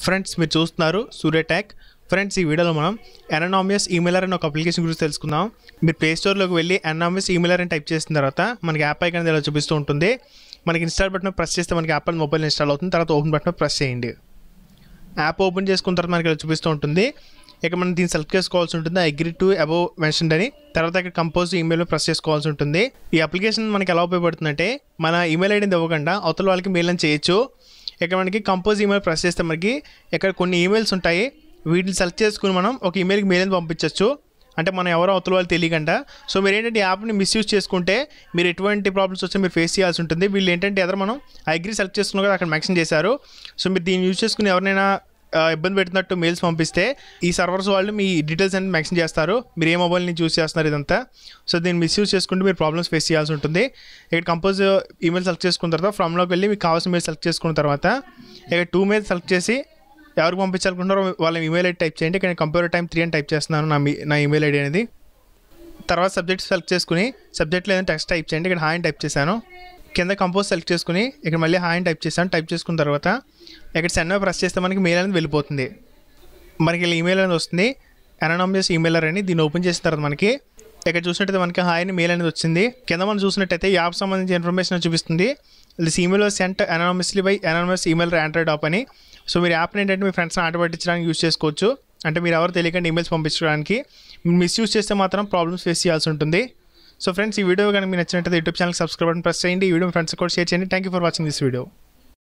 friends మీరు చూస్తున్నారు సూర్యటాక్ friends ఈ వీడియోలో మనం ఎనానామియస్ ఈమెయిలర్ అనే ఒక అప్లికేషన్ గురించి తెలుసుకుందాం మీరు ప్లే స్టోర్లోకి వెళ్ళి ఎనానామియస్ ఈమెయిలర్ అని టైప్ చేసిన తర్వాత మనకి యాప్ ఐకాన్ ఇలా చూపిస్తూ ఉంటుంది మనకి ఇన్స్టాల్ బటన్ ప్రెస్ చేస్తే మనకి యాప్ అని మొబైల్ ఇన్స్టాల్ అవుతుంది తర్వాత ఓపెన్ బటన్ ప్రెస్ చేయండి యాప్ ఓపెన్ చేసుకున్న తర్వాత మనకి ఇలా చూపిస్తూ ఉంటుంది ఇక మనం దీన్ని సెలెక్ట్ చేసుకోవాల్సి ఉంటుంది అగ్రి టు అబౌవ్ మెన్షన్ అని తర్వాత ఇక్కడ కంపోజ్ ఈమెయిల్ ప్రెస్ చేసుకోవాల్సి ఉంటుంది ఈ అప్లికేషన్ మనకి ఎలా ఉపయోగపడుతుందంటే మన ఈమెయిల్ ఐడిని ఇవ్వకుండా అవతల వాళ్ళకి మెయిల్ అని చేయొచ్చు ఇక్కడ మనకి కంపోజ్ ఈమెయిల్ ప్రెస్ చేస్తే మనకి ఇక్కడ కొన్ని ఈమెయిల్స్ ఉంటాయి వీటిని సెలెక్ట్ చేసుకుని మనం ఒక ఈమెయిల్కి మెయిల్ అని పంపించవచ్చు అంటే మనం ఎవరో అవతల వాళ్ళు తెలియకుండా సో మీరు ఏంటంటే ఈ యాప్ని మిస్యూజ్ చేసుకుంటే మీరు ఎటువంటి ప్రాబ్లమ్స్ వస్తే మీరు ఫేస్ చేయాల్సి ఉంటుంది వీళ్ళు ఏంటంటే ఎదురు మనం అగ్రి సెలెక్ట్ చేసుకున్న కదా అక్కడ మెన్షన్ చేశారు సో మీరు దీన్ని యూజ్ చేసుకుని ఎవరినైనా ఆ, ఇబ్బంది పెట్టినట్టు మెయిల్స్ పంపిస్తే ఈ సర్వర్స్ వాళ్ళు మీ డీటెయిల్స్ అనేది మెన్షన్ చేస్తారు మీరు ఏ మొబైల్ని చూస్ చేస్తున్నారు ఇదంతా సో దీన్ని మిస్యూజ్ చేసుకుంటే మీరు ప్రాబ్లమ్స్ ఫేస్ చేయాల్సి ఉంటుంది ఇక్కడ కంపోజ్ ఈమెయిల్ సెలెక్ట్ చేసుకున్న తర్వాత ఫ్రమ్లోకి వెళ్ళి మీకు కావాల్సిన మెయిల్ సెలెక్ట్ చేసుకున్న తర్వాత ఇక్కడ టూ మెయిల్ సెలెక్ట్ చేసి ఎవరికి పంపించాలనుకుంటారో వాళ్ళ ఈమెయిల్ ఐడి టైప్ చేయండి ఇక్కడ కంప్యూటర్ టైం త్రీ అని టైప్ చేస్తున్నాను నా మీ నా ఈమెయిల్ ఐడి అనేది తర్వాత సబ్జెక్ట్ సెలెక్ట్ చేసుకుని సబ్జెక్ట్లో ఏదైనా టెక్స్ట్ టైప్ చేయండి ఇక్కడ హాయ్ అని టైప్ చేశాను కింద కంపోజ్ సెలెక్ట్ చేసుకుని ఇక్కడ మళ్ళీ హాయ్ అని టైప్ చేశాను టైప్ చేసుకున్న తర్వాత ఇక్కడ సెండ్ ప్రెస్ చేస్తే మనకి మెయిల్ అనేది వెళ్ళిపోతుంది మనకి ఇలా ఈమెయిల్ అనేది వస్తుంది అనానమియస్ ఈమెయిలర్ అని దీన్ని ఓపెన్ చేసిన తర్వాత మనకి ఇక్కడ చూసినట్టయితే మనకి హాయ్ అని మెయిల్ అనేది వచ్చింది కింద మనం చూసినట్టయితే ఈ యాప్ సంబంధించిన ఇన్ఫర్మేషన్ చూపిస్తుంది this email sent anonymously by anonymous email android app అని సో మీరు యాప్ని ఏంటంటే మీ ఫ్రెండ్స్ని ఆట పట్టించడానికి యూస్ చేసుకోవచ్చు అంటే మీరు ఎవరు తెలియకుండా ఈమెయిల్స్ పంపించడానికి మిస్యూజ్ చేస్తే మాత్రం ప్రాబ్లమ్స్ ఫేస్ చేయాల్సి ఉంటుంది సో ఫ్రెండ్స్ ఈ వీడియో కనుక మీకు నచ్చినట్టయితే YouTube channel subscribe button press చేయండి ఈ వీడియో మీ ఫ్రెండ్స్ కూడా షేర్ చేయండి thank you for watching this video